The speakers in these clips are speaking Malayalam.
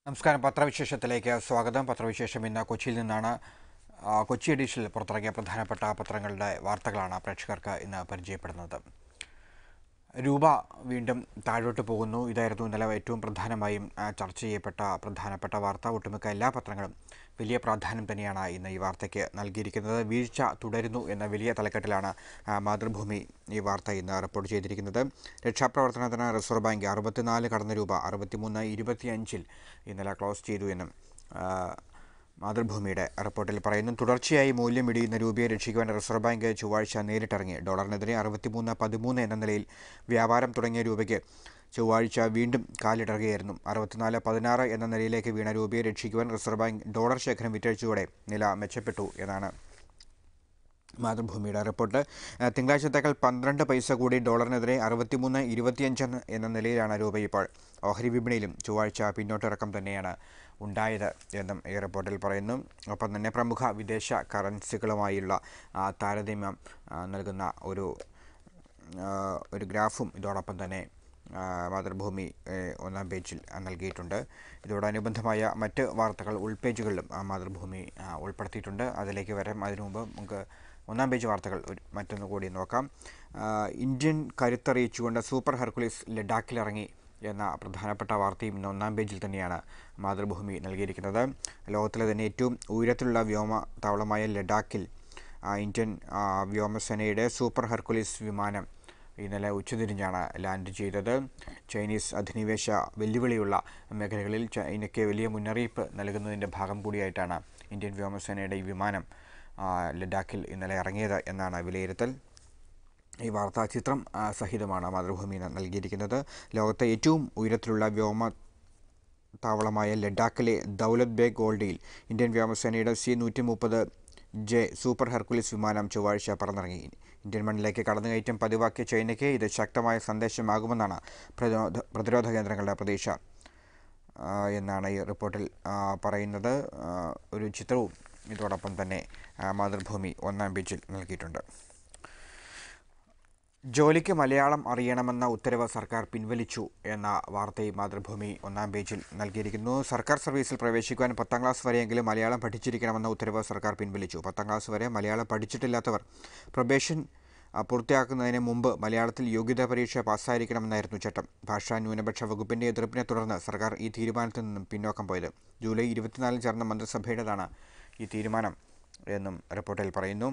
നമസ്കാരം പത്രവിശേഷത്തിലേക്ക് സ്വാഗതം പത്രവിശേഷം ഇന്ന് കൊച്ചിയിൽ നിന്നാണ് ആ, കൊച്ചി എഡിഷനിൽ പുറത്തിറങ്ങിയ പ്രധാനപ്പെട്ട പത്രങ്ങളുടെ വാർത്തകളാണ് പ്രേക്ഷകർക്ക് ഇന്ന് പരിചയപ്പെടുന്നത് രൂപ വീണ്ടും താഴോട്ട് പോകുന്നു ഇതായിരുന്നു ഇന്നലെ ഏറ്റവും പ്രധാനമായും ആ, ചർച്ച ചെയ്യപ്പെട്ട പ്രധാനപ്പെട്ട വാർത്ത ഒട്ടുമിക്ക എല്ലാ പത്രങ്ങളും വലിയ പ്രാധാന്യം തന്നെയാണ് ഇന്ന് ഈ വാർത്തയ്ക്ക് നൽകിയിരിക്കുന്നത് വീഴ്ച തുടരുന്നു എന്ന വലിയ തലക്കെട്ടിലാണ് ആ, മാതൃഭൂമി ഈ വാർത്ത ഇന്ന് റിപ്പോർട്ട് ചെയ്തിരിക്കുന്നത് രക്ഷാപ്രവർത്തനത്തിന് റിസർവ് ബാങ്ക് അറുപത്തിനാല് കടന്ന രൂപ അറുപത്തിമൂന്ന് ഇരുപത്തിയഞ്ചിൽ ഇന്നലെ ക്ലോസ് ചെയ്തു എന്നും ആ, മാതൃഭൂമിയുടെ റിപ്പോർട്ടിൽ പറയുന്നു തുടർച്ചയായി മൂല്യം ഇടിയുന്ന രൂപയെ രക്ഷിക്കുവാൻ റിസർവ് ബാങ്ക് ചൊവ്വാഴ്ച നേരിട്ടിറങ്ങി ഡോളറിനെതിരെ അറുപത്തിമൂന്ന് പതിമൂന്ന് എന്ന നിലയിൽ വ്യാപാരം തുടങ്ങിയ രൂപയ്ക്ക് ചൊവ്വാഴ്ച വീണ്ടും കാലിടറുകയായിരുന്നു അറുപത്തിനാല് പതിനാറ് എന്ന നിലയിലേക്ക് വീണ രൂപയെ രക്ഷിക്കുവാൻ റിസർവ് ബാങ്ക് ഡോളർ ശേഖരം വിറ്റഴിച്ചതോടെ നില മെച്ചപ്പെട്ടു എന്നാണ് മാതൃഭൂമിയുടെ റിപ്പോർട്ട് ആ, തിങ്കളാഴ്ചത്തേക്കാൾ പന്ത്രണ്ട് പൈസ കൂടി ഡോളറിനെതിരെ അറുപത്തിമൂന്ന് ഇരുപത്തിയഞ്ച് എന്ന- എന്ന നിലയിലാണ് രൂപ ഇപ്പോൾ ഓഹരി വിപണിയിലും ചൊവ്വാഴ്ച പിന്നോട്ടിറക്കം തന്നെയാണ് ഉണ്ടായത് എന്നും ഈ റിപ്പോർട്ടിൽ പറയുന്നു ഒപ്പം തന്നെ പ്രമുഖ വിദേശ കറൻസികളുമായുള്ള ആ, താരതമ്യം ആ, നൽകുന്ന ഒരു ആ, ഒരു ഗ്രാഫും ഇതോടൊപ്പം തന്നെ ആ, മാതൃഭൂമി ഏ, ഒന്നാം പേജിൽ ആ, നൽകിയിട്ടുണ്ട് ഇതോടനുബന്ധമായ മറ്റ് വാർത്തകൾ ഉൾപേജുകളിലും ആ, മാതൃഭൂമി ആ, ഉൾപ്പെടുത്തിയിട്ടുണ്ട് അതിലേക്ക് വരാം അതിനു മുമ്പ് നമുക്ക് ഒന്നാം പേജ് വാർത്തകൾ ഒരു മറ്റൊന്ന് കൂടി നോക്കാം ആ, ഇന്ത്യൻ കരുത്തറിയിച്ചുകൊണ്ട് സൂപ്പർ ഹെർക്കുലീസ് ലഡാക്കിലിറങ്ങി എന്ന പ്രധാനപ്പെട്ട വാർത്തയും ഇന്ന് ഒന്നാം പേജിൽ തന്നെയാണ് മാതൃഭൂമി നൽകിയിരിക്കുന്നത് ലോകത്തിലെ തന്നെ ഏറ്റവും ഉയരത്തിലുള്ള വ്യോമ താവളമായ ലഡാക്കിൽ ആ, ഇന്ത്യൻ ആ, വ്യോമസേനയുടെ സൂപ്പർ ഹെർക്കുലീസ് വിമാനം ഇന്നലെ ഉച്ചതിരിഞ്ഞാണ് ലാൻഡ് ചെയ്തത് ചൈനീസ് അധിനിവേശ വെല്ലുവിളിയുള്ള മേഖലകളിൽ ചൈനയ്ക്ക് വലിയ മുന്നറിയിപ്പ് നൽകുന്നതിൻ്റെ ഭാഗം കൂടിയായിട്ടാണ് ഇന്ത്യൻ വ്യോമസേനയുടെ ഈ വിമാനം ആ, ലഡാക്കിൽ ഇന്നലെ ഇറങ്ങിയത് എന്നാണ് വിലയിരുത്തൽ ഈ വാർത്താ ചിത്രം ആ, സഹിതമാണ് മാതൃഭൂമി ഇന്ന് നൽകിയിരിക്കുന്നത് ലോകത്തെ ഏറ്റവും ഉയരത്തിലുള്ള വ്യോമ താവളമായ ലഡാക്കിലെ ദൗലത് ബേഗ് ഗോൾഡിയിൽ ഇന്ത്യൻ വ്യോമസേനയുടെ സി നൂറ്റി മുപ്പത് ജെ സൂപ്പർ ഹെർക്കുലിസ് വിമാനം ചൊവ്വാഴ്ച പറന്നിറങ്ങി ഇന്ത്യൻ മണ്ണിലേക്ക് കടന്നുകയറ്റം പതിവാക്കിയ ചൈനയ്ക്ക് ഇത് ശക്തമായ സന്ദേശമാകുമെന്നാണ് പ്രതിരോധ പ്രതിരോധ കേന്ദ്രങ്ങളുടെ പ്രതീക്ഷ ആ, എന്നാണ് ഈ റിപ്പോർട്ടിൽ ആ, പറയുന്നത് ആ, ഒരു ചിത്രവും ഇതോടൊപ്പം തന്നെ ആ, മാതൃഭൂമി ഒന്നാം പേജിൽ നൽകിയിട്ടുണ്ട് ജോലിക്ക് മലയാളം അറിയണമെന്ന ഉത്തരവ് സർക്കാർ പിൻവലിച്ചു എന്ന വാർത്തയും മാതൃഭൂമി ഒന്നാം പേജിൽ നൽകിയിരിക്കുന്നു സർക്കാർ സർവീസിൽ പ്രവേശിക്കുവാൻ പത്താം ക്ലാസ് വരെയെങ്കിലും മലയാളം പഠിച്ചിരിക്കണമെന്ന ഉത്തരവ് സർക്കാർ പിൻവലിച്ചു പത്താം ക്ലാസ് വരെ മലയാളം പഠിച്ചിട്ടില്ലാത്തവർ പ്രൊബേഷൻ ആ, പൂർത്തിയാക്കുന്നതിന് മുമ്പ് മലയാളത്തിൽ യോഗ്യതാ പരീക്ഷ പാസ്സായിരിക്കണമെന്നായിരുന്നു ചട്ടം ഭാഷാ ന്യൂനപക്ഷ വകുപ്പിന്റെ എതിർപ്പിനെ തുടർന്ന് സർക്കാർ ഈ തീരുമാനത്തിൽ നിന്നും പിന്നോക്കം പോയത് ജൂലൈ ഇരുപത്തിനാലിൽ ചേർന്ന മന്ത്രിസഭയുടേതാണ് ഈ തീരുമാനം എന്നും റിപ്പോർട്ടിൽ പറയുന്നു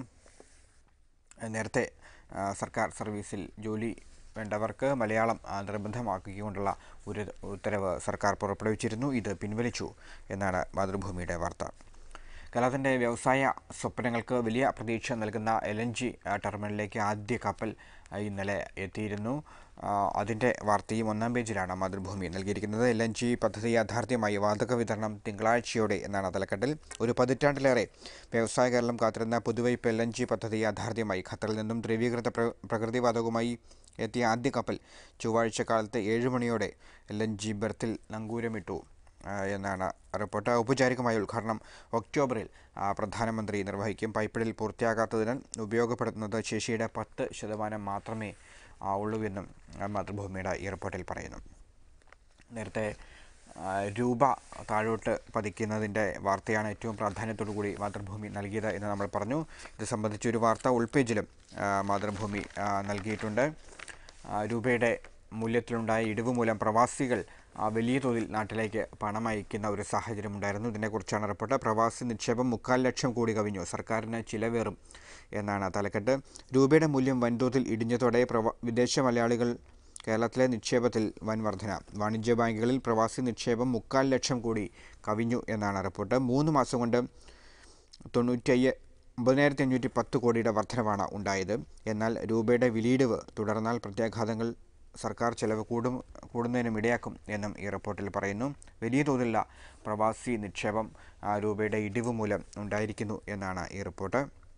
നേരത്തെ ആ, സർക്കാർ സർവീസിൽ ജോലി വേണ്ടവർക്ക് മലയാളം ആ, നിർബന്ധമാക്കിക്കൊണ്ടുള്ള ഒരു ഉത്തരവ് സർക്കാർ പുറപ്പെടുവിച്ചിരുന്നു ഇത് പിൻവലിച്ചു എന്നാണ് മാതൃഭൂമിയുടെ വാർത്ത കേരളത്തിൻ്റെ വ്യവസായ സ്വപ്നങ്ങൾക്ക് വലിയ പ്രതീക്ഷ നൽകുന്ന എൽ എൻ ജി ടെർമിനലിലേക്ക് ആദ്യ കപ്പൽ ആ, ഇന്നലെ എത്തിയിരുന്നു ആ, അതിൻ്റെ വാർത്തയും ഒന്നാം പേജിലാണ് മാതൃഭൂമി നൽകിയിരിക്കുന്നത് എൽ എൻ ജി പദ്ധതി യാഥാർത്ഥ്യമായി വാതക വിതരണം തിങ്കളാഴ്ചയോടെ എന്നാണ് തലക്കെട്ടിൽ ഒരു പതിറ്റാണ്ടിലേറെ വ്യവസായ കേരളം കാത്തിരുന്ന പുതുവൈപ്പ് എൽ എൻ ജി പദ്ധതി യാഥാർത്ഥ്യമായി ഖത്തറിൽ നിന്നും ദ്രവീകൃത പ്ര- പ്രകൃതിവാതകവുമായി എത്തിയ ആദ്യ കപ്പൽ ചൊവ്വാഴ്ച കാലത്ത് ഏഴ് മണിയോടെ എൽ എൻ ജി ബെർത്തിൽ നങ്കൂരമിട്ടു ആ, എന്നാണ് റിപ്പോർട്ട് ഔപചാരികമായ ഉദ്ഘാടനം ഒക്ടോബറിൽ ആ, പ്രധാനമന്ത്രി നിർവഹിക്കും പൈപ്പിടിൽ പൂർത്തിയാകാത്തതിനാൽ ഉപയോഗപ്പെടുത്തുന്നത് ശേഷിയുടെ പത്ത് ശതമാനം മാത്രമേ ആ, ഉള്ളൂവെന്നും ആ, മാതൃഭൂമിയുടെ ഈ റിപ്പോർട്ടിൽ പറയുന്നു നേരത്തെ ആ, രൂപ താഴോട്ട് പതിക്കുന്നതിൻ്റെ വാർത്തയാണ് ഏറ്റവും പ്രാധാന്യത്തോടു കൂടി മാതൃഭൂമി നൽകിയത് എന്ന് നമ്മൾ പറഞ്ഞു ഇത് സംബന്ധിച്ചൊരു വാർത്ത ഉൾപേജിലും ആ, മാതൃഭൂമി ആ, നൽകിയിട്ടുണ്ട് ആ, രൂപയുടെ മൂല്യത്തിലുണ്ടായ ഇടിവ് മൂലം പ്രവാസികൾ ആ, വലിയ തോതിൽ നാട്ടിലേക്ക് പണം അയക്കുന്ന ഒരു സാഹചര്യം ഉണ്ടായിരുന്നു ഇതിനെക്കുറിച്ചാണ് റിപ്പോർട്ട് പ്രവാസി നിക്ഷേപം മുക്കാൽ ലക്ഷം കോടി കവിഞ്ഞു സർക്കാരിന് ചിലവേറും എന്നാണ് തലക്കെട്ട് രൂപയുടെ മൂല്യം വൻതോതിൽ ഇടിഞ്ഞതോടെ പ്രവ വിദേശ മലയാളികൾ കേരളത്തിലെ നിക്ഷേപത്തിൽ വൻ വർധന വാണിജ്യ ബാങ്കുകളിൽ പ്രവാസി നിക്ഷേപം മുക്കാൽ ലക്ഷം കോടി കവിഞ്ഞു എന്നാണ് റിപ്പോർട്ട് മൂന്ന് മാസം കൊണ്ട് തൊണ്ണൂറ്റയ്യ ഒമ്പതിനായിരത്തി അഞ്ഞൂറ്റി പത്ത് കോടിയുടെ വർധനവാണ് ഉണ്ടായത് എന്നാൽ രൂപയുടെ വിലയിടിവ് തുടർന്നാൽ പ്രത്യാഘാതങ്ങൾ സർക്കാർ ചെലവ് കൂടും കൂടുന്നതിനും ഇടയാക്കും എന്നും ഈ റിപ്പോർട്ടിൽ പറയുന്നു വലിയ തോതിലുള്ള പ്രവാസി നിക്ഷേപം ആ, രൂപയുടെ ഇടിവ് മൂലം ഉണ്ടായിരിക്കുന്നു എന്നാണ് ഈ റിപ്പോർട്ട്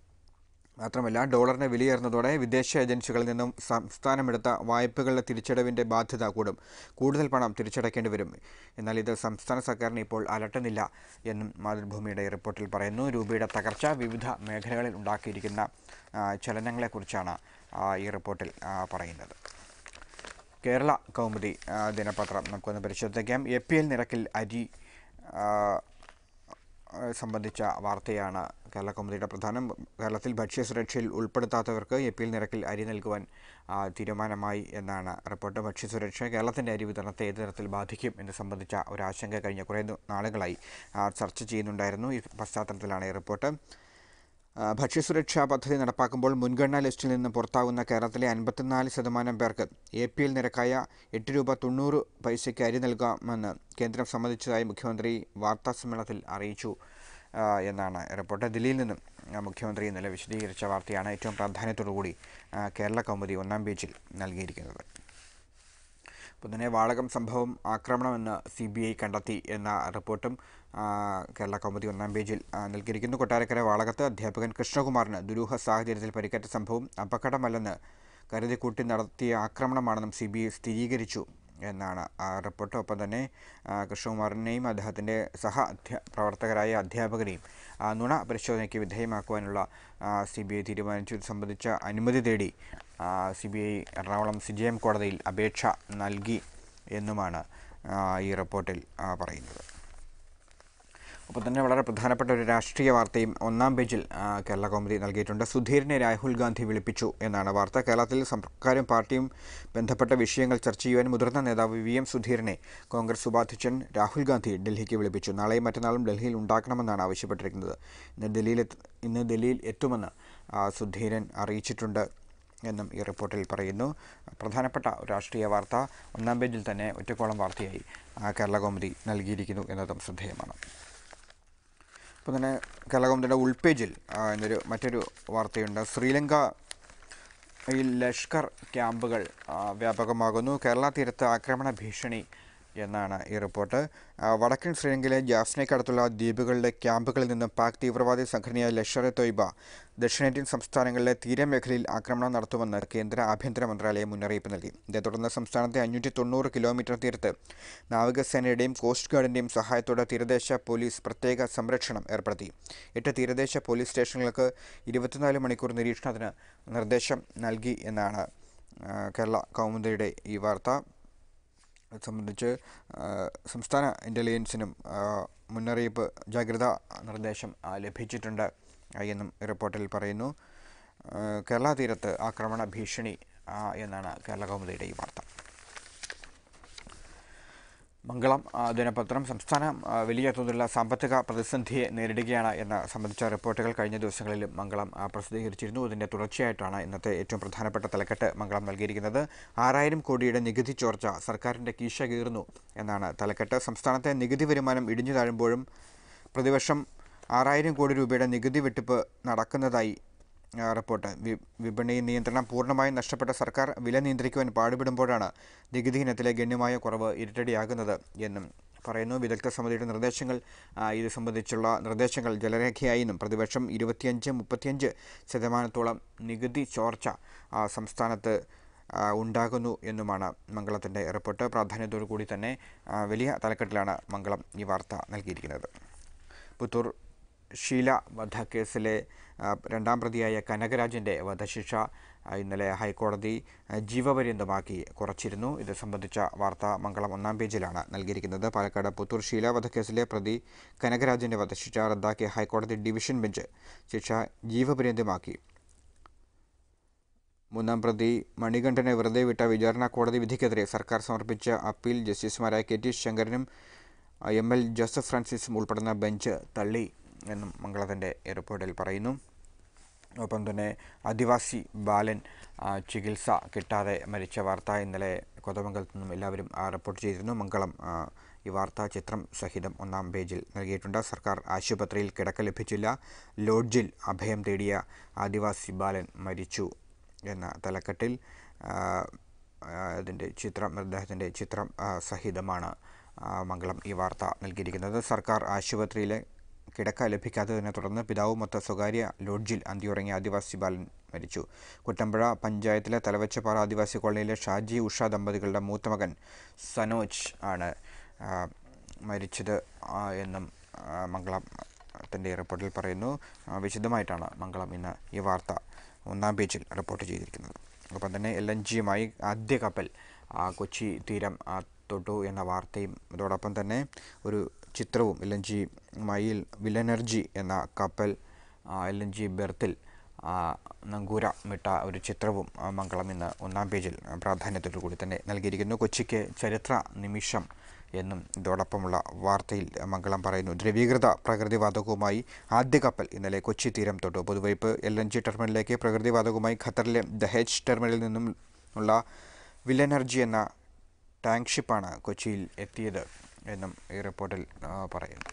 മാത്രമല്ല ഡോളറിന് വിലയേറുന്നതോടെ വിദേശ ഏജൻസികളിൽ നിന്നും സംസ്ഥാനമെടുത്ത വായ്പകളുടെ തിരിച്ചടവിൻ്റെ ബാധ്യത കൂടും കൂടുതൽ പണം തിരിച്ചടയ്ക്കേണ്ടി വരും എന്നാൽ ഇത് സംസ്ഥാന സർക്കാരിന് ഇപ്പോൾ അലട്ടുന്നില്ല എന്നും മാതൃഭൂമിയുടെ ഈ റിപ്പോർട്ടിൽ പറയുന്നു രൂപയുടെ തകർച്ച വിവിധ മേഖലകളിൽ ഉണ്ടാക്കിയിരിക്കുന്ന ആ, ചലനങ്ങളെക്കുറിച്ചാണ് ആ, ഈ റിപ്പോർട്ടിൽ ആ, പറയുന്നത് കേരള കൗമുദി ആ, ദിനപത്രം നമുക്കൊന്ന് പരിശോധിക്കാം എ പി എൽ നിരക്കിൽ അരി ആ, സംബന്ധിച്ച വാർത്തയാണ് കേരള കൗമുദിയുടെ പ്രധാനം കേരളത്തിൽ ഭക്ഷ്യസുരക്ഷയിൽ ഉൾപ്പെടുത്താത്തവർക്ക് എ പി എൽ നിരക്കിൽ അരി നൽകുവാൻ ആ, തീരുമാനമായി എന്നാണ് റിപ്പോർട്ട് ഭക്ഷ്യസുരക്ഷ കേരളത്തിൻ്റെ അരി വിതരണത്തെ ഏത് തരത്തിൽ ബാധിക്കും എന്ന് സംബന്ധിച്ച ഒരു ആശങ്ക കഴിഞ്ഞ കുറേ ദു- നാളുകളായി ആ, ചർച്ച ചെയ്യുന്നുണ്ടായിരുന്നു ഈ പശ്ചാത്തലത്തിലാണ് ഈ റിപ്പോർട്ട് ആ, ഭക്ഷ്യസുരക്ഷാ പദ്ധതി നടപ്പാക്കുമ്പോൾ മുൻഗണനാ ലിസ്റ്റിൽ നിന്ന് പുറത്താകുന്ന കേരളത്തിലെ അൻപത്തിനാല് ശതമാനം പേർക്ക് എ പി എൽ നിരക്കായ എട്ട് രൂപ തൊണ്ണൂറ് പൈസയ്ക്ക് അരി നൽകാമെന്ന് കേന്ദ്രം സമ്മതിച്ചതായി മുഖ്യമന്ത്രി വാർത്താസമ്മേളനത്തിൽ അറിയിച്ചു ആ, എന്നാണ് റിപ്പോർട്ട് ദില്ലിയിൽ നിന്നും ആ, മുഖ്യമന്ത്രി ഇന്നലെ വിശദീകരിച്ച വാർത്തയാണ് ഏറ്റവും പ്രാധാന്യത്തോടുകൂടി ആ, കേരള കൗമുദി ഒന്നാം പേജിൽ നൽകിയിരിക്കുന്നത് അപ്പോൾ തന്നെ വാളകം സംഭവം ആക്രമണമെന്ന് സി ബി ഐ കണ്ടെത്തി എന്ന റിപ്പോർട്ടും ആ, കേരള കൗമുദി ഒന്നാം പേജിൽ ആ, നൽകിയിരിക്കുന്നു കൊട്ടാരക്കര വാളകത്ത് അധ്യാപകൻ കൃഷ്ണകുമാറിന് ദുരൂഹ സാഹചര്യത്തിൽ പരിക്കേറ്റ സംഭവം അപകടമല്ലെന്ന് കരുതി കൂട്ടി നടത്തിയ ആക്രമണമാണെന്നും സി ബി ഐ സ്ഥിരീകരിച്ചു എന്നാണ് ആ റിപ്പോർട്ട് ഒപ്പം തന്നെ ആ, കൃഷ്ണകുമാറിനെയും അദ്ദേഹത്തിൻ്റെ സഹ അധ്യാ പ്രവർത്തകരായ അധ്യാപകരെയും ആ, നുണ പരിശോധനയ്ക്ക് വിധേയമാക്കുവാനുള്ള സി ബി ഐ തീരുമാനിച്ചു ഇത് സംബന്ധിച്ച അനുമതി തേടി C B I Ernakulam C J M കോടതിയിൽ അപേക്ഷ നൽകി എന്നുമാണ് ആ, ഈ റിപ്പോർട്ടിൽ ആ, പറയുന്നത് അപ്പോൾ തന്നെ വളരെ പ്രധാനപ്പെട്ട ഒരു രാഷ്ട്രീയ വാർത്തയും ഒന്നാം പേജിൽ ആ, കേരള കൗമുദി നൽകിയിട്ടുണ്ട് സുധീറിനെ രാഹുൽ ഗാന്ധി വിളിപ്പിച്ചു എന്നാണ് വാർത്ത കേരളത്തിൽ സർക്കാരും പാർട്ടിയും ബന്ധപ്പെട്ട വിഷയങ്ങൾ ചർച്ച ചെയ്യുവാൻ മുതിർന്ന നേതാവ് വി എം സുധീറിനെ കോൺഗ്രസ് ഉപാധ്യക്ഷൻ രാഹുൽ ഗാന്ധി ഡൽഹിക്ക് വിളിപ്പിച്ചു നാളെയും മറ്റന്നാളും ഡൽഹിയിൽ ഉണ്ടാക്കണമെന്നാണ് ആവശ്യപ്പെട്ടിരിക്കുന്നത് ഇന്ന് ഡൽഹിയിൽ എത്ത്- ഇന്ന് ഡൽഹിയിൽ എത്തുമെന്ന് ആ, സുധീരൻ അറിയിച്ചിട്ടുണ്ട് എന്നും ഈ റിപ്പോർട്ടിൽ പറയുന്നു പ്രധാനപ്പെട്ട ഒരു രാഷ്ട്രീയ വാർത്ത ഒന്നാം പേജിൽ തന്നെ ഒറ്റക്കോളം വാർത്തയായി ആ, കേരള കൗമുദി നൽകിയിരിക്കുന്നു എന്നതും ശ്രദ്ധേയമാണ് അപ്പോൾ തന്നെ കേരള കൗമുദിയുടെ ഉൾപേജിൽ ആ, എന്നൊരു മറ്റൊരു വാർത്തയുണ്ട് ശ്രീലങ്ക ഈ ലഷ്കർ ക്യാമ്പുകൾ ആ, വ്യാപകമാകുന്നു കേരള തീരത്ത് ആക്രമണ ഭീഷണി എന്നാണ് ഈ റിപ്പോർട്ട് ആ, വടക്കൻ ശ്രീലങ്കയിലെ ജാഫ്നയ്ക്കടുത്തുള്ള ദ്വീപുകളിലെ ക്യാമ്പുകളിൽ നിന്നും പാക് തീവ്രവാദി സംഘടനയായ ലഷ്കർ എ തൊയ്ബ ദക്ഷിണേന്ത്യൻ സംസ്ഥാനങ്ങളിലെ തീരമേഖലയിൽ ആക്രമണം നടത്തുമെന്ന് കേന്ദ്ര ആഭ്യന്തര മന്ത്രാലയം മുന്നറിയിപ്പ് നൽകി ഇതേ തുടർന്ന് സംസ്ഥാനത്തെ അഞ്ഞൂറ്റി തൊണ്ണൂറ് കിലോമീറ്റർ തീരത്ത് നാവികസേനയുടെയും കോസ്റ്റ് ഗാർഡിൻ്റെയും സഹായത്തോടെ തീരദേശ പോലീസ് പ്രത്യേക സംരക്ഷണം ഏർപ്പെടുത്തി എട്ട് തീരദേശ പോലീസ് സ്റ്റേഷനുകൾക്ക് ഇരുപത്തിനാല് മണിക്കൂർ നിരീക്ഷണത്തിന് നിർദ്ദേശം നൽകി എന്നാണ് ആ, കേരള കൗമുദിയുടെ ഈ വാർത്ത ഇത് സംബന്ധിച്ച് ആ, സംസ്ഥാന ഇൻ്റലിജൻസിനും ആ, മുന്നറിയിപ്പ് ജാഗ്രതാ നിർദ്ദേശം ആ, ലഭിച്ചിട്ടുണ്ട് ആ, എന്നും റിപ്പോർട്ടിൽ പറയുന്നു ആ, കേരള തീരത്ത് ആക്രമണ ഭീഷണി ആ, എന്നാണ് കേരള കൗമുദിയുടെ ഈ വാർത്ത മംഗളം ആ, ദിനപത്രം സംസ്ഥാനം ആ, വലിയ തോതിലുള്ള സാമ്പത്തിക പ്രതിസന്ധിയെ നേരിടുകയാണ് എന്ന സംബന്ധിച്ച റിപ്പോർട്ടുകൾ കഴിഞ്ഞ ദിവസങ്ങളിലും മംഗളം ആ, പ്രസിദ്ധീകരിച്ചിരുന്നു ഇതിൻ്റെ തുടർച്ചയായിട്ടാണ് ഇന്നത്തെ ഏറ്റവും പ്രധാനപ്പെട്ട തലക്കെട്ട് മംഗളം നൽകിയിരിക്കുന്നത് ആറായിരം കോടിയുടെ നികുതി ചോർച്ച സർക്കാരിൻ്റെ കീശ കീറുന്നു എന്നാണ് തലക്കെട്ട് സംസ്ഥാനത്തെ നികുതി വരുമാനം ഇടിഞ്ഞു താഴുമ്പോഴും പ്രതിവർഷം ആറായിരം കോടി രൂപയുടെ നികുതി വെട്ടിപ്പ് നടക്കുന്നതായി ആ, റിപ്പോർട്ട് വി- വിപണി നിയന്ത്രണം പൂർണ്ണമായും നഷ്ടപ്പെട്ട സർക്കാർ വില നിയന്ത്രിക്കുവാൻ പാടുപെടുമ്പോഴാണ് നികുതി ഇനത്തിലെ ഗണ്യമായ കുറവ് ഇരട്ടടിയാകുന്നത് എന്നും പറയുന്നു വിദഗ്ധ സമിതിയുടെ നിർദ്ദേശങ്ങൾ ആ, ഇത് സംബന്ധിച്ചുള്ള നിർദ്ദേശങ്ങൾ ജലരേഖയായി എന്നും പ്രതിവർഷം ഇരുപത്തിയഞ്ച് മുപ്പത്തിയഞ്ച് ശതമാനത്തോളം നികുതി ചോർച്ച ആ, സംസ്ഥാനത്ത് ആ, ഉണ്ടാകുന്നു എന്നുമാണ് മംഗളത്തിൻ്റെ റിപ്പോർട്ട് പ്രാധാന്യത്തോടു കൂടി തന്നെ ആ, വലിയ തലക്കെട്ടിലാണ് മംഗളം ഈ വാർത്ത നൽകിയിരിക്കുന്നത് പുത്തൂർ ഷീല വധക്കേസിലെ ആ, രണ്ടാം പ്രതിയായ കനകരാജിൻ്റെ വധശിക്ഷ ആ, ഇന്നലെ ഹൈക്കോടതി ആ, ജീവപര്യന്തമാക്കി കുറച്ചിരുന്നു ഇത് സംബന്ധിച്ച വാർത്ത മംഗളം ഒന്നാം പേജിലാണ് നൽകിയിരിക്കുന്നത് പാലക്കാട് പുത്തൂർ ഷീല വധക്കേസിലെ പ്രതി കനകരാജിൻ്റെ വധശിക്ഷ റദ്ദാക്കിയ ഹൈക്കോടതി ഡിവിഷൻ ബെഞ്ച് ശിക്ഷ ജീവപര്യന്തമാക്കി മൂന്നാം പ്രതി മണികണ്ഠനെ വെറുതെ വിട്ട വിചാരണ കോടതി വിധിക്കെതിരെ സർക്കാർ സമർപ്പിച്ച അപ്പീൽ ജസ്റ്റിസുമാരായ കെ ടി ശങ്കരനും ആ, എം എൽ ജോസഫ് ഫ്രാൻസിസും ഉൾപ്പെടുന്ന ബെഞ്ച് തള്ളി എന്നും മംഗളത്തിൻ്റെ റിപ്പോർട്ടിൽ പറയുന്നു ഒപ്പം തന്നെ ആദിവാസി ബാലൻ ആ, ചികിത്സ കിട്ടാതെ മരിച്ച വാർത്ത ഇന്നലെ കൊതമംഗലത്ത് നിന്നും എല്ലാവരും ആ, റിപ്പോർട്ട് ചെയ്തിരുന്നു മംഗളം ആ, ഈ വാർത്താ ചിത്രം സഹിതം ഒന്നാം പേജിൽ നൽകിയിട്ടുണ്ട് സർക്കാർ ആശുപത്രിയിൽ കിടക്ക ലഭിച്ചില്ല ലോഡ്ജിൽ അഭയം തേടിയ ആദിവാസി ബാലൻ മരിച്ചു എന്ന തലക്കെട്ടിൽ ആ, ആ, ഇതിൻ്റെ ചിത്രം അദ്ദേഹത്തിൻ്റെ ചിത്രം ആ, സഹിതമാണ് ആ, മംഗളം ഈ വാർത്ത നൽകിയിരിക്കുന്നത് സർക്കാർ ആശുപത്രിയിലെ കിടക്ക ലഭിക്കാത്തതിനെ തുടർന്ന് പിതാവുമൊത്ത സ്വകാര്യ ലോഡ്ജിൽ അന്തിയുറങ്ങിയ ആദിവാസി ബാലൻ മരിച്ചു കുട്ടമ്പുഴ പഞ്ചായത്തിലെ തലവച്ചപ്പാറ ആദിവാസി കോളനിയിലെ ഷാജി ഉഷ ദമ്പതികളുടെ മൂത്ത മകൻ സനോജ് ആണ് ആ, മരിച്ചത് ആ, എന്നും ആ, മംഗളത്തിൻ്റെ റിപ്പോർട്ടിൽ പറയുന്നു ആ, വിശദമായിട്ടാണ് മംഗളം ഇന്ന് ഈ വാർത്ത ഒന്നാം പേജിൽ റിപ്പോർട്ട് ചെയ്തിരിക്കുന്നത് ഒപ്പം തന്നെ എൽ എൻ ജിയുമായി ആദ്യ കപ്പൽ ആ, കൊച്ചി തീരം ആ, തൊട്ടു എന്ന വാർത്തയും അതോടൊപ്പം തന്നെ ഒരു ചിത്രവും എൽ എൻ ജി മയിൽ വിലനർജി എന്ന കപ്പൽ എൽ എൻ ജി ബെർത്തിൽ ആ, നങ്കൂരമിട്ട ഒരു ചിത്രവും ആ, മംഗളം ഇന്ന് ഒന്നാം പേജിൽ ആ, പ്രാധാന്യത്തോടു കൂടി തന്നെ നൽകിയിരിക്കുന്നു കൊച്ചിക്ക് ചരിത്ര നിമിഷം എന്നും ഇതോടൊപ്പമുള്ള വാർത്തയിൽ മംഗളം പറയുന്നു ദ്രവീകൃത പ്രകൃതിവാതകവുമായി ആദ്യ കപ്പൽ ഇന്നലെ കൊച്ചി തീരം തൊട്ടു പൊതുവയ്പ് എൽ എൻ ജി ടെർമിനലിലേക്ക് പ്രകൃതിവാതകവുമായി ഖത്തറിലെ ദഹേജ് ടെർമിനലിൽ നിന്നും ഉള്ള വില്ലനർജി എന്ന ടാങ്ക് ഷിപ്പാണ് കൊച്ചിയിൽ എത്തിയത് എന്നും ഈ റിപ്പോർട്ടിൽ ആ, പറയുന്നു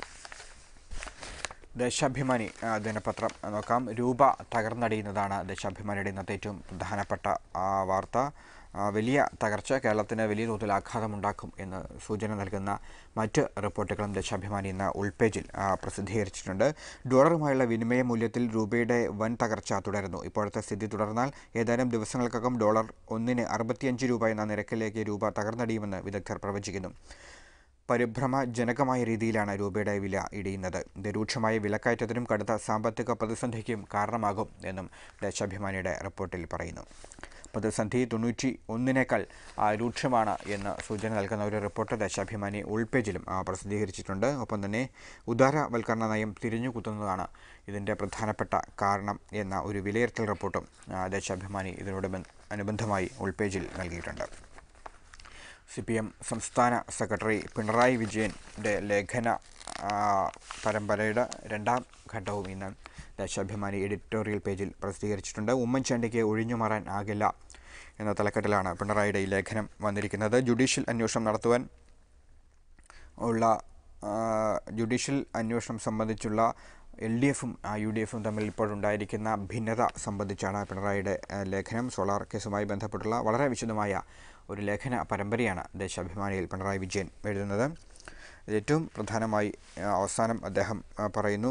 ദേശാഭിമാനി ആ, ദിനപത്രം നോക്കാം രൂപ തകർന്നടിയുന്നതാണ് ദേശാഭിമാനിയുടെ ഇന്നത്തെ ഏറ്റവും പ്രധാനപ്പെട്ട ആ, വാർത്ത ആ, വലിയ തകർച്ച കേരളത്തിന് വലിയ തോതിൽ ആഘാതമുണ്ടാക്കും എന്ന് സൂചന നൽകുന്ന മറ്റ് റിപ്പോർട്ടുകളും ദേശാഭിമാനി ഇന്ന് ഉൾപേജിൽ ആ, പ്രസിദ്ധീകരിച്ചിട്ടുണ്ട് ഡോളറുമായുള്ള വിനിമയ മൂല്യത്തിൽ രൂപയുടെ വൻ തകർച്ച തുടരുന്നു ഇപ്പോഴത്തെ സ്ഥിതി തുടർന്നാൽ ഏതാനും ദിവസങ്ങൾക്കകം ഡോളർ ഒന്നിന് അറുപത്തിയഞ്ച് രൂപ എന്ന നിരക്കിലേക്ക് രൂപ തകർന്നടിയുമെന്ന് വിദഗ്ധർ പ്രവചിക്കുന്നു പരിഭ്രമജനകമായ രീതിയിലാണ് രൂപയുടെ വില ഇടിയുന്നത് ഇത് രൂക്ഷമായ വിലക്കയറ്റത്തിനും കടുത്ത സാമ്പത്തിക പ്രതിസന്ധിക്കും കാരണമാകും എന്നും ദേശാഭിമാനിയുടെ റിപ്പോർട്ടിൽ പറയുന്നു പ്രതിസന്ധി തൊണ്ണൂറ്റി ഒന്നിനേക്കാൾ ആ, രൂക്ഷമാണ് എന്ന് സൂചന നൽകുന്ന ഒരു റിപ്പോർട്ട് ദേശാഭിമാനി ഉൾപേജിലും ആ, പ്രസിദ്ധീകരിച്ചിട്ടുണ്ട് ഒപ്പം തന്നെ ഉദാരവൽക്കരണ നയം തിരിഞ്ഞുകുത്തുന്നതാണ് ഇതിൻ്റെ പ്രധാനപ്പെട്ട കാരണം എന്ന ഒരു വിലയിരുത്തൽ റിപ്പോർട്ടും ആ, ദേശാഭിമാനി ഇതിനോട് ബന്ധ- അനുബന്ധമായി ഉൾപേജിൽ നൽകിയിട്ടുണ്ട് സി പി എം സംസ്ഥാന സെക്രട്ടറി പിണറായി വിജയൻ്റെ ലേഖന ആ, പരമ്പരയുടെ രണ്ടാം ഘട്ടവും ഇന്ന് ദേശാഭിമാനി എഡിറ്റോറിയൽ പേജിൽ പ്രസിദ്ധീകരിച്ചിട്ടുണ്ട് ഉമ്മൻചാണ്ടിക്ക് ഒഴിഞ്ഞുമാറാൻ ആകില്ല എന്ന തലക്കെട്ടിലാണ് പിണറായിയുടെ ഈ ലേഖനം വന്നിരിക്കുന്നത് ജുഡീഷ്യൽ അന്വേഷണം നടത്തുവാൻ ഉള്ള ആ, ജുഡീഷ്യൽ അന്വേഷണം സംബന്ധിച്ചുള്ള എൽ ഡി എഫും യു ഡി എഫും തമ്മിൽ ഇപ്പോഴുണ്ടായിരിക്കുന്ന ഭിന്നത സംബന്ധിച്ചാണ് പിണറായിയുടെ ആ, ലേഖനം സോളാർ കേസുമായി ബന്ധപ്പെട്ടുള്ള വളരെ വിശദമായ ഒരു ലേഖന പരമ്പരയാണ് ദേശാഭിമാനിയിൽ പിണറായി വിജയൻ എഴുതുന്നത് ഇതിൽ ഏറ്റവും പ്രധാനമായി ആ, അവസാനം അദ്ദേഹം ആ, പറയുന്നു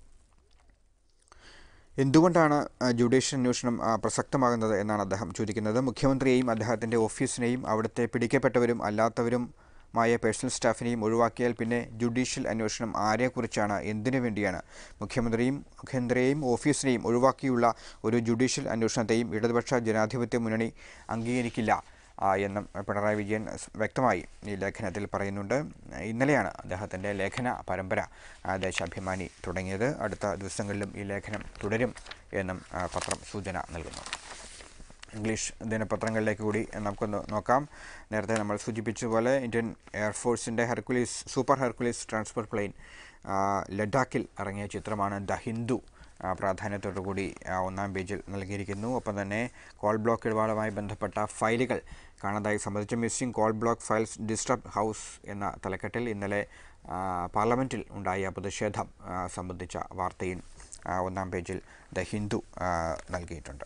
എന്തുകൊണ്ടാണ് ആ, ജുഡീഷ്യൽ അന്വേഷണം ആ, പ്രസക്തമാകുന്നത് എന്നാണ് അദ്ദേഹം ചോദിക്കുന്നത് മുഖ്യമന്ത്രിയെയും അദ്ദേഹത്തിൻ്റെ ഓഫീസിനെയും അവിടുത്തെ പിടിക്കപ്പെട്ടവരും അല്ലാത്തവരുമായ പേഴ്സണൽ സ്റ്റാഫിനെയും ഒഴിവാക്കിയാൽ പിന്നെ ജുഡീഷ്യൽ അന്വേഷണം ആരെക്കുറിച്ചാണ് എന്തിനു വേണ്ടിയാണ് മുഖ്യമന്ത്രിയും മുഖ്യമന്ത്രിയെയും ഓഫീസിനെയും ഒഴിവാക്കിയുള്ള ഒരു ജുഡീഷ്യൽ അന്വേഷണത്തെയും ഇടതുപക്ഷ ജനാധിപത്യ മുന്നണി അംഗീകരിക്കില്ല ആ, എന്നും പിണറായി വിജയൻ സ് വ്യക്തമായി ഈ ലേഖനത്തിൽ പറയുന്നുണ്ട് ഇന്നലെയാണ് അദ്ദേഹത്തിൻ്റെ ലേഖന പരമ്പര ആ, ദേശാഭിമാനി തുടങ്ങിയത് അടുത്ത ദിവസങ്ങളിലും ഈ ലേഖനം തുടരും എന്നും ആ, പത്രം സൂചന നൽകുന്നു ഇംഗ്ലീഷ് ദിനപത്രങ്ങളിലേക്ക് കൂടി നമുക്കൊന്ന് നോക്കാം നേരത്തെ നമ്മൾ സൂചിപ്പിച്ചതുപോലെ ഇന്ത്യൻ എയർഫോഴ്സിൻ്റെ Hercules super Hercules transport plane ആ, ലഡാക്കിൽ ഇറങ്ങിയ ചിത്രമാണ് ദ ഹിന്ദു ആ, പ്രാധാന്യത്തോടു കൂടി ആ, ഒന്നാം പേജിൽ നൽകിയിരിക്കുന്നു ഒപ്പം തന്നെ കോൾ ബ്ലോക്ക് ഇടപാടുമായി ബന്ധപ്പെട്ട ഫയലുകൾ കാണാതായി സംബന്ധിച്ച missing coal block files disturb house എന്ന തലക്കെട്ടിൽ ഇന്നലെ ആ, പാർലമെൻറ്റിൽ ഉണ്ടായ പ്രതിഷേധം ആ, സംബന്ധിച്ച വാർത്തയും ആ, ഒന്നാം പേജിൽ ദ ഹിന്ദു ആ, നൽകിയിട്ടുണ്ട്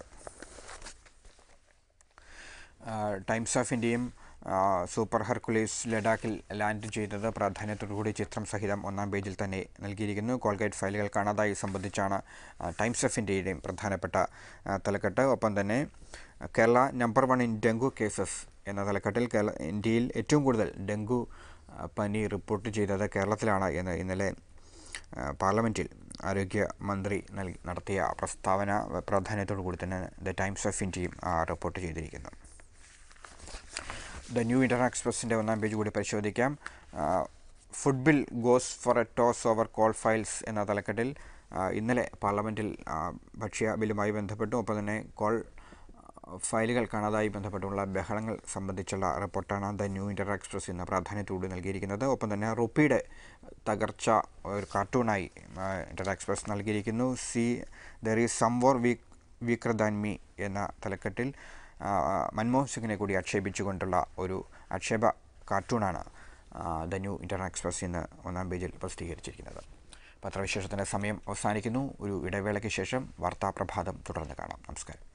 ആ, ടൈംസ് ഓഫ് ഇന്ത്യയും ആ, സൂപ്പർ ഹെർക്കുലീസ് ലഡാക്കിൽ ലാൻഡ് ചെയ്തത് പ്രാധാന്യത്തോടുകൂടി ചിത്രം സഹിതം ഒന്നാം പേജിൽ തന്നെ നൽകിയിരിക്കുന്നു കോൾഗേറ്റ് ഫയലുകൾ കാണാതായി സംബന്ധിച്ചാണ് ആ, ടൈംസ് ഓഫ് ഇന്ത്യയുടെയും പ്രധാനപ്പെട്ട ആ, തലക്കെട്ട് ഒപ്പം തന്നെ Kerala number one in dengue cases എന്ന തലക്കെട്ടിൽ കേരള ഇന്ത്യയിൽ ഏറ്റവും കൂടുതൽ ഡെങ്കു ആ, പനി റിപ്പോർട്ട് ചെയ്തത് കേരളത്തിലാണ് എന്ന് ഇന്നലെ ആ, പാർലമെൻറ്റിൽ ആരോഗ്യമന്ത്രി നൽകി നടത്തിയ പ്രസ്താവന പ്രാധാന്യത്തോടു കൂടി തന്നെ ദ ടൈംസ് ഓഫ് ഇന്ത്യയും ആ, റിപ്പോർട്ട് ചെയ്തിരിക്കുന്നു ദ ന്യൂ ഇന്ത്യൻ എക്സ്പ്രസിൻ്റെ ഒന്നാം പേജ് കൂടി പരിശോധിക്കാം food bill goes for a toss over coal files എന്ന തലക്കെട്ടിൽ ആ, ഇന്നലെ പാർലമെൻറ്റിൽ ആ, ഭക്ഷ്യ ബില്ലുമായി ബന്ധപ്പെട്ടും ഒപ്പം തന്നെ കോൾ ഫയലുകൾ കാണാതായി ബന്ധപ്പെട്ടുള്ള ബഹളങ്ങൾ സംബന്ധിച്ചുള്ള റിപ്പോർട്ടാണ് ദ ന്യൂ ഇന്ത്യൻ എക്സ്പ്രസ് എന്ന പ്രാധാന്യത്തോടെ നൽകിയിരിക്കുന്നത് ഒപ്പം തന്നെ റുപ്പിയുടെ തകർച്ച ഒരു കാർട്ടൂണായി ആ, ഇന്ത്യൻ എക്സ്പ്രസ് നൽകിയിരിക്കുന്നു see there is someone weak weaker than me എന്ന തലക്കെട്ടിൽ ആ, മൻമോഹൻ സിംഗിനെ കൂടി ആക്ഷേപിച്ചുകൊണ്ടുള്ള ഒരു ആക്ഷേപ കാർട്ടൂണാണ് ദ ന്യൂ ഇന്ത്യൻ എക്സ്പ്രസ് ഇന്ന് ഒന്നാം പേജിൽ പ്രസിദ്ധീകരിച്ചിരിക്കുന്നത് പത്രവിശേഷത്തിൻ്റെ സമയം അവസാനിക്കുന്നു ഒരു ഇടവേളയ്ക്ക് ശേഷം വാർത്താ പ്രഭാതം തുടർന്ന് കാണാം നമസ്കാരം